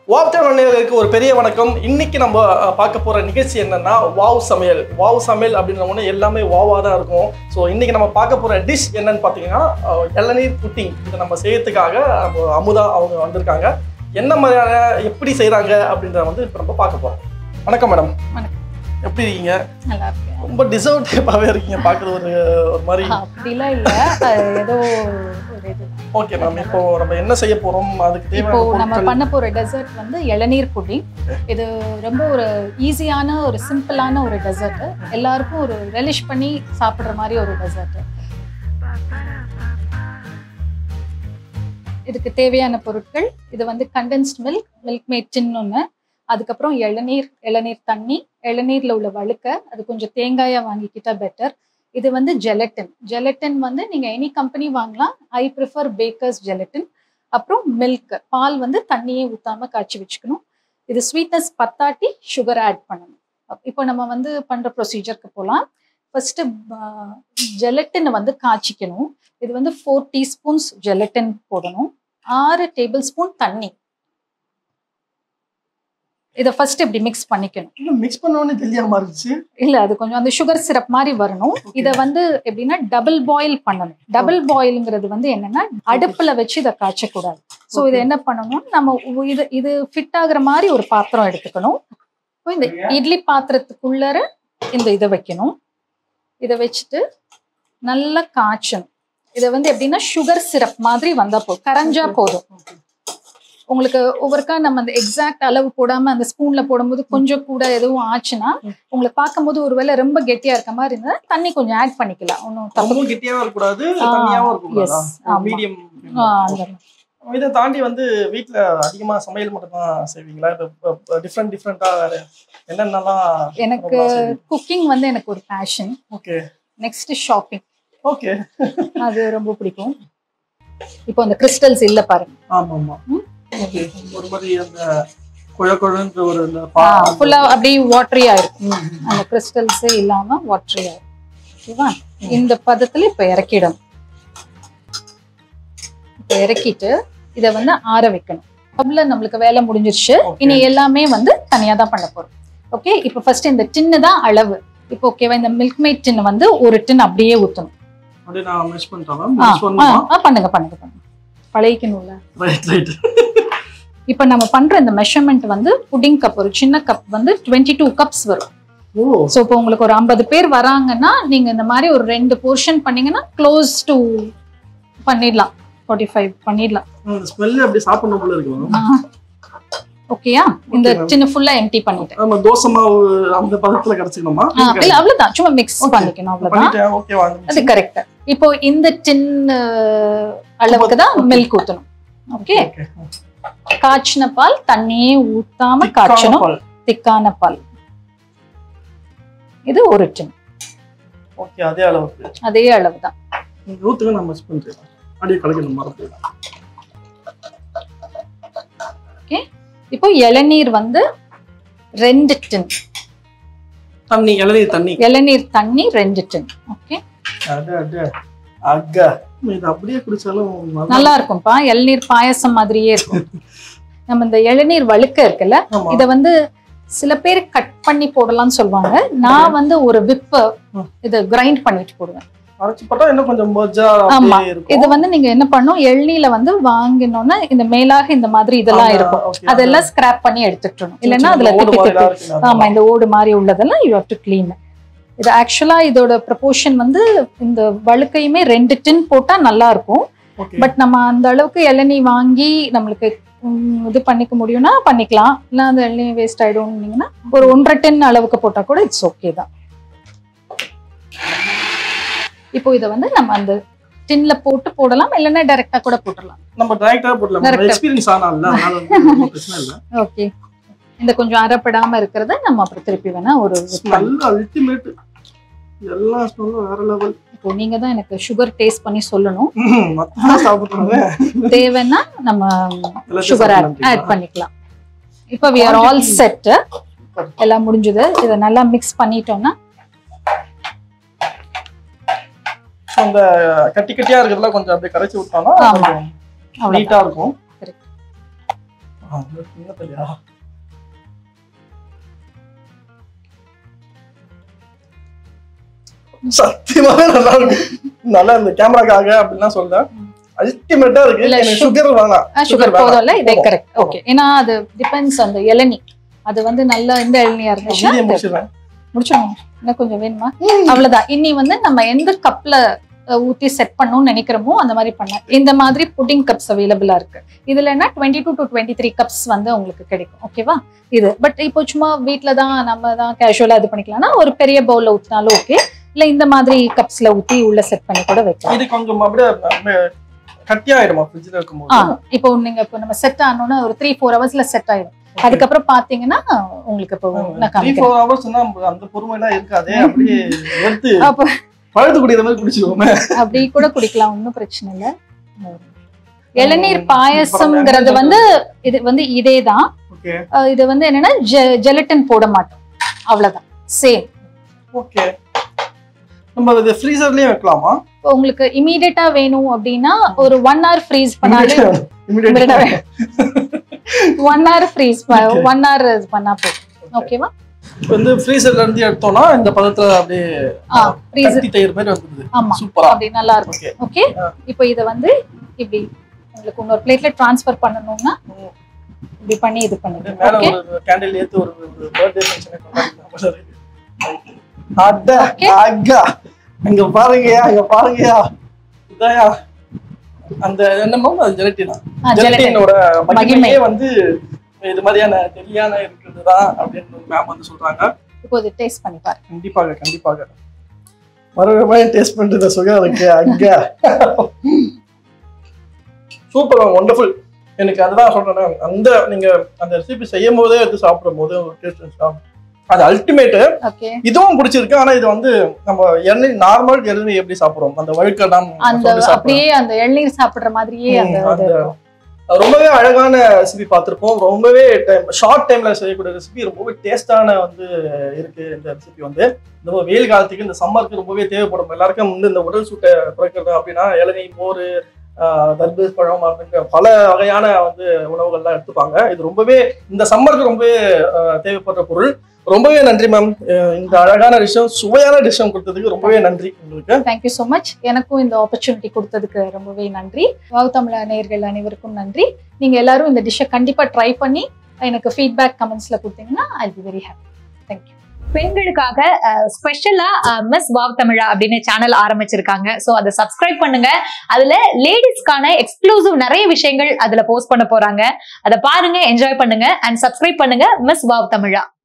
வாப்டர் நேயர்களுக்கு ஒரு பெரிய வணக்கம் இன்னைக்கு நம்ம அஹ், பார்க்க போற நிகழ்ச்சி என்னன்னா வாவ் சமையல் வாவ் சமையல் அப்படின்ற ஒன்று எல்லாமே வாவா தான் இருக்கும் ஸோ இன்னைக்கு நம்ம பார்க்க போற டிஷ் என்னன்னு பார்த்தீங்கன்னா அஹ், இளநீர் புட்டிங் இதை நம்ம செய்யறதுக்காக நம்ம அமுதா அவங்க வந்திருக்காங்க என்ன மாதிரியான எப்படி செய்றாங்க அப்படின்றத வந்து இப்போ நம்ம பார்க்க போறோம் வணக்கம் மேடம் வணக்கம். எப்படி இருக்கீங்க நல்லா இருக்கேன் ரொம்ப டிசர்வ் டைப்பாகவே இருக்கீங்க பார்க்குறது ஒரு ஒரு மாதிரி அப்படிலாம் இல்ல அஹ் ஏதோ ஒரு இது ஓகே மேம் இப்போ நம்ம என்ன செய்ய போறோம் அதுக்கு இப்போ தேவையான நம்ம பொருட்கள் பண்ண போற டெசர்ட் வந்து இளநீர் புட்டிங் இது ரொம்ப ஒரு ஈஸியான ஒரு சிம்பிளான ஒரு டெசர்ட் எல்லாருக்கும் ஒரு ரெலிஷ் பண்ணி சாப்பிடுற மாதிரி ஒரு டெசர்ட் இதுக்கு தேவையான பொருட்கள் இது வந்து condensed milk Milkmaid tin ஒன்று அதுக்கப்புறம் இளநீர் இளநீர் தண்ணி இளநீர்ல உள்ள வழுக்க அது கொஞ்சம் தேங்காயா வாங்கிக்கிட்டா பெட்டர் இது வந்து ஜெலட்டின் ஜெலட்டின் வந்து நீங்க எனி கம்பெனி வாங்கலாம் ஐ ப்ரிஃபர் பேக்கர்ஸ் ஜெலட்டின் அப்புறம் மில்க் பால் வந்து தண்ணியே ஊத்தாம காய்ச்சி வச்சுக்கணும் இது ஸ்வீட்னஸ் பத்தாட்டி சுகர் ஆட் பண்ணணும் அப்~ இப்போ நம்ம வந்து பண்ற ப்ரொசீஜருக்கு போகலாம் ஃபர்ஸ்ட் ஜெலட்டினை வந்து காய்ச்சிக்கணும் இது வந்து ஃபோர் டீஸ்பூன்ஸ் ஜெலட்டின் போடணும் ஆறு டேபிள் ஸ்பூன் தண்ணி இதை ஃபர்ஸ்ட் இப்படி மிக்ஸ் பண்ணிக்கணும் மிக்ஸ் பண்ணோன்னு தெரியாம இருந்துச்சு இல்ல அது கொஞ்சம் அந்த சுகர் சிரப் மாதிரி வரணும் இத வந்து எப்படின்னா டபுள் பாயில் பண்ணணும் டபுள் பாயில்ங்கிறது வந்து என்னன்னா அடுப்புல வச்சு இதை காய்ச்சக்கூடாது சோ இதை என்ன பண்ணணும் நம்ம உ- இது இது ஃபிட் ஆகுற மாதிரி ஒரு பாத்திரம் எடுத்துக்கணும் இப்போ இந்த இட்லி பாத்திரத்துக்குள்ளர இந்த இதை வைக்கணும் இதை வச்சுட்டு நல்லா காய்ச்சணும் இதை வந்து எப்படின்னா சுகர் சிரப் மாதிரி வந்தா போதும் கரைஞ்சா போதும் உங்களுக்கு ஒவ்வொருக்கா நம்ம அந்த எக்ஸாக்ட் அளவு போடாம அந்த ஸ்பூன்ல போடும்போது கொஞ்சம் கூட எதுவும் ஆச்சுன்னா உங்களுக்கு பார்க்கும்போது ஒருவேளை ரொம்ப கெட்டியா இருக்க மாதிரி இருந்தா தண்ணி கொஞ்சம் ஆட் பண்ணிக்கலாம் ஒன்றும் தப்பு ரொம்ப கெட்டியாவும் இருக்கக்கூடாது ஆ, தண்ணியாவும் yes, இருக்கக்கூடாதா ஆமா. மீடியம் ஆ, அந்த மாதிரி. இதை தாண்டி வந்து வீட்ல அதிகமா சமையல் மட்டும் தான் செய்வீங்களா இப்போ டிஃப்ரெண்ட் டிஃப்ரெண்டா வேற என்னென்னலாம் எனக்கு குக்கிங் வந்து எனக்கு ஒரு passion okay next shopping okay அது ரொம்ப பிடிக்கும் இப்போ அந்த கிறிஸ்டல்ஸ் இல்ல பாருங்க ஆமா ஆமா ம். ஓகே ஒரு மாதிரி அந்த குழ குழன்ற ஒரு அந்த பா ஃபுல்லா அப்படியே வாட்டரியா இருக்கும் ம், ம். அந்த கிறிஸ்டல்ஸே இல்லாம வாட்டரியா இருக்கும் ஓகேவா இந்த பதத்துல இப்ப இறக்கிடணும் இப்ப இறக்கிட்டு இதை வந்து ஆற வைக்கணும் அதுல நம்மளுக்கு வேலை முடிஞ்சிருச்சு Okay. இனி எல்லாமே வந்து தனியா தான் பண்ண போறோம் ஓகே இப்போ ஃபர்ஸ்ட் இந்த டின்னு தான் அளவு இப்போ ஓகேவா இந்த மில்க் மேட் டின் வந்து ஒரு டின் அப்படியே ஊத்தணும் அப்படியே நான் மிஸ் பண்ணிட்டேன் மேம் ஆ, மிஸ் பண்ணுமா ஆ, ஆ, பண்ணுங்க பண்ணுங்க பண்ணுங்க பழகிக்கணும்ல ரைட் ரைட் இப்போ நம்ம பண்ற இந்த மெஷர்மெண்ட் வந்து புட்டிங் கப் ஒரு சின்ன கப் வந்து டுவெண்ட்டி டூ கப்ஸ் வரும் ஓ ஸோ இப்போ உங்களுக்கு ஒரு ஐம்பது பேர் வராங்கன்னா நீங்க இந்த மாதிரி ஒரு ரெண்டு போர்ஷன் பண்ணீங்கன்னா க்ளோஸ் டு பண்ணிடலாம் ஃபார்ட்டி ஃபைவ் பண்ணிடலாம் அந்த ஸ்மெல் அப்படி சாப்பிடணும் போல இருக்கு மேம் ஓகேயா இந்த Okay, ma'am. டின்னு ஃபுல்லா எம்டி பண்ணிட்டேன் நம்ம தோசை மாவு அந்த பதத்துல கிடைச்சிக்கணுமா ஆ, இல்ல அவ்வளவுதான் சும்மா மிக்ஸ் Okay. பண்ணிக்கணும் அவ்வளவுதான் பண்ணிட்டேன் ஓகேவா அது கரெக்ட் இப்போ இந்த டின் அளவுக்கு தான் மில்க் ஊத்தணும் ஓகே காய்ச்சின பால் தண்ணியே ஊத்தாம காய்ச்சணும் திக்கான பால் இது ஒரு டின் ஓகே அதே அளவுக்கு அதே அளவு தான் இந்த ஊத்துக்கு நான் மிஸ் பண்றேன் அப்படியே கலக்கணும் மறந்து இப்போ இளநீர் வந்து ரெண்டு டின் தண்ணி இளநீர் தண்ணி இளநீர் தண்ணி ரெண்டு டின் ஓகே அட அட அக்கா இது அப்படியே குடிச்சாலும் நல்லா- நல்லா இருக்கும்பா இளநீர் பாயசம் மாதிரியே இருக்கும் நம்ம இந்த இளநீர் வழுக்க இருக்குல்ல ஆமா. இத வந்து சில பேர் கட் பண்ணி போடலாம்னு சொல்லுவாங்க நான் வந்து ஒரு விப்ப ம். இத கிரைண்ட் பண்ணிட்டு போடுவேன் அரைச்சு போட்டா இன்னும் கொஞ்சம் மொஜ்ஜா ஆமா. அப்படியே இருக்கும் இது வந்து நீங்க என்ன பண்ணும் எள்நீல வந்து வாங்கினோம்னா இந்த மேலாக இந்த மாதிரி இதெல்லாம் ஆமா, இருக்கும் okay, அதெல்லாம் ஸ்கிராப் பண்ணி எடுத்துட்டணும் சின்ன இல்லைன்னா சின்ன அதுல ஓடு திப்பி மாதிரிலாம் திப்பி இருக்குல்ல, ஆமா இந்த ஓடு மாதிரி உள்ளதெல்லாம் யூ ஹவ் டு க்ளீன் இது ஆக்சுவலா இதோட ப்ரப்போர்ஷன் வந்து இந்த வழுக்கையுமே ரெண்டு டின் போட்டா நல்லா இருக்கும் Okay. பட் நம்ம அந்த அளவுக்கு இளநீ வாங்கி நம்மளுக்கு ம், இது பண்ணிக்க முடியும்னா பண்ணிக்கலாம் இல்லை அந்த இளநீ வேஸ்ட் ஆயிடும்னீங்கன்னா ஒரு ஒன்றரை டென் அளவுக்கு போட்டா கூட இட்ஸ் ஓகே தான் இப்போ இதை வந்து நம்ம அந்த டின்ல போட்டு போடலாம் இல்லைன்னா டைரக்டா கூட போட்டுடலாம் நம்ம டைரக்டா போடலாம் Direct ஆ. எக்ஸ்பீரியன்ஸ் ஆனால அதனால வந்து ஒண்ணும் பிரச்சனை இல்ல ஓகே இந்த கொஞ்சம் அறப்படாம இருக்கிறத நம்ம அப்புறம் திருப்பி வேணா ஒரு ஸ்மெல் அல்டிமேட் எல்லா ஸ்மெல்லும் வேற லெவல் இப்போ நீங்க தான் எனக்கு சுகர் டேஸ்ட் பண்ணி சொல்லணும் மொத்தமா சாப்பிடுறாங்க தேவைன்னா நம்ம எல்லாத்தையும் சுகர் ஆட் சாப்பிடலாம் ஆட் பண்ணிக்கலாம் இப்போ வி ஆர் ஆல் செட் எல்லாம் முடிஞ்சது இதை நல்லா மிக்ஸ் பண்ணிட்டோம்னா அந்த கட்டி கட்டியா இருக்கிறதுலாம் கொஞ்சம் அப்படியே கரைச்சி விட்டோம்னா ஆமா. நீட்டா இருக்கும் Correct. ஆ, கிண்ணத்துலயா சத்தியமாவே நல்லா இருக்கு நல்லா இந்த கேமராக்காக அப்படிலாம் சொல்றேன் அல்டிமேட்டா இருக்கு இல்ல, எனக்கு su- சுகர் வேணாம் சுகர் வேணாம். போதும்ல இதே போதும். கரெக்ட் ஓகே ஏன்னா அது டிபெண்ட்ஸ் அந்த இளநி அது வந்து நல்ல இந்த இளநியா மீதியை இருந்துச்சுன்னா முடிச்சிடுறேன் முடிச்சிடணும் இன்னும் கொஞ்சம் வேணுமா அவ்வளவுதான் இனி வந்து நம்ம எந்த கப்ல ஊத்தி செட் பண்ணணும்னு நினைக்கிறோமோ அந்த மாதிரி பண்ண இந்த மாதிரி புட்டிங் கப்ஸ் அவைலபிளா இருக்கு இதுல என்ன twenty two to twenty three cups வந்து உங்களுக்கு கிடைக்கும் ஓகேவா இது பட் இப்போ சும்மா வீட்ல தான் நம்ம தான் கேஷுவலா இது பண்ணிக்கலாம்னா ஒரு பெரிய பவுல்ல ஊத்தினாலும் ஓகே இல்ல இந்த மாதிரி கப்ஸ்ல ஊத்தி உள்ள செட் பண்ணி கூட வைக்கலாம் இது கொஞ்சம் அப்படியே ம- கட்டியாயிடுமா ஃப்ரிட்ஜ்ல ஆ இருக்கும்போது இப்போ நீங்க இப்போ நம்ம செட் ஆனோம்னா ஒரு த்ரீ ஃபோர் ஹவர்ஸ்ல செட் ஆயிடும் அதுக்கப்புறம் பாத்தீங்கன்னா உங்களுக்கு இப்போ நான் த்ரீ காமிக்கிறேன் ஃபோர் ஹவர்ஸ் அந்த பொறுமை எல்லாம் இருக்காதே அப்படியே எடுத்து அப்ப பழுத்து குடிக்கிற மாதிரி குடிச்சிருவோமே அப்படி கூட குடிக்கலாம் ஒன்றும் பிரச்சனை இல்லை இளநீர் பாயசம்ங்கிறது வந்து இது வந்து இதே தான் ஓகே இது வந்து என்னன்னா ஜெலட்டின் போட மாட்டோம் அவ்வளவுதான் சேம் ஓகே நம்ம இது ஃப்ரீசர்லயே வைக்கலாமா இப்போ உங்களுக்கு இமீடியட்டா வேணும் அப்படின்னா ஒரு ஒன் hour ஃப்ரீஸ் பண்ணாலே இமிடியேட்டா one hour freeze one hour இது பண்ணா போதும் ஓகேவா வந்து ஃப்ரீசர்ல இருந்து எடுத்தோம்னா இந்த பதத்துல அப்படியே ஆ ஃப்ரீஸ் கட்டி தயிர் மாதிரி வந்துருது ஆமா சூப்பரா அப்படி நல்லா இருக்கும் ஓகே ஓகே இப்போ இதை வந்து இப்படி உங்களுக்கு இன்னொரு பிளேட்ல ட்ரான்ஸ்ஃபர் பண்ணணும்னா இப்படி பண்ணி இது அப்படியே பண்ணுங்க மேல ஓகே ஒரு கேண்டில் ஏத்து ஒரு பர்த்டே ஃபங்க்ஷனை கொண்டாடி அட Okay. அக்கா அங்க பாருங்கயா அங்க பாருங்கயா இதாயா அந்த என்னமோ அது ஜெலட்டினா ஆ, gelatin. ஜெலட்டினோட மகிமை. மகிமையே வந்து இது மாதிரியான தெரியான இருக்கிறதுதான் அப்படின்னு மேம் வந்து சொல்றாங்க இப்போ இது டேஸ்ட் பண்ணி பாருங்க கண்டிப்பாக கண்டிப்பாக மறுபடியும் டேஸ்ட் பண்றது சுகம் இருக்கு அங்க சூப்பர் ஒண்டர்ஃபுல் எனக்கு அதுதான் சொல்றேன் அந்த நீங்க அந்த ரெசிபி செய்யும் போதே எடுத்து சாப்பிடும் போது ஒரு டேஸ்ட் அது அல்டிமேட் ஓகே இதுவும் பிடிச்சிருக்கு ஆனா இது வந்து நம்ம எண்ணெய் நார்மல் எண்ணெய் எப்படி சாப்பிடுறோம் அந்த வழுக்கெல்லாம் அந்த சொல்லி சாப்பிடுறோம். அப்படியே அந்த இளநீர் சாப்பிடுற மாதிரியே அந்த ம், இது அந்த- இருக்கும். ரொம்பவே அழகான ரெசிபி பார்த்திருப்போம் ரொம்பவே டைம் ஷார்ட் டைம்ல செய்யக்கூடிய ரெசிபி ரொம்பவே டேஸ்டான வந்து இருக்கு இந்த ரெசிபி வந்து இந்த வெயில் காலத்துக்கு இந்த சம்மருக்கு ரொம்பவே தேவைப்படும் எல்லாருக்கும் வந்து இந்த உடல் சூட்டை குறைக்கிறது அப்படின்னா இளநீ மோர் ஆஹ், தர்பூஸ் பழம் அப்படின்ற பல வகையான வந்து உணவுகள்லாம் எடுத்துப்பாங்க இது ரொம்பவே இந்த சம்மருக்கு ரொம்பவே ஆஹ், தேவைப்படுற பொருள் ரொம்பவே நன்றி மேம் இந்த அழகான டிஷ்ஷும் சுவையான டிஷ்ஷும் கொடுத்ததுக்கு ரொம்பவே நன்றி உங்களுக்கு தேங்க்யூ ஸோ மச் எனக்கும் இந்த ஆப்பர்ச்சுனிட்டி கொடுத்ததுக்கு ரொம்பவே நன்றி வாவ் தமிழ நேயர்கள் அனைவருக்கும் நன்றி நீங்க எல்லாரும் இந்த டிஷ்ஷை கண்டிப்பா ட்ரை பண்ணி எனக்கு ஃபீட்பேக் கமெண்ட்ஸ்ல கொடுத்தீங்கன்னா I be very happy thank you பெண்களுக்காக ஸ்பெஷலா மிஸ் வாவ் தமிழா அப்படின்னு சேனல் ஆரம்பிச்சிருக்காங்க சோ அதை சப்ஸ்கிரைப் பண்ணுங்க அதுல லேடிஸ்க்கான எக்ஸ்க்ளூசிவ் நிறைய விஷயங்கள் அதுல போஸ்ட் பண்ண போறாங்க அதை பாருங்க என்ஜாய் பண்ணுங்க அண்ட் சப்ஸ்கிரைப் பண்ணுங்க மிஸ் வாவ் தமிழா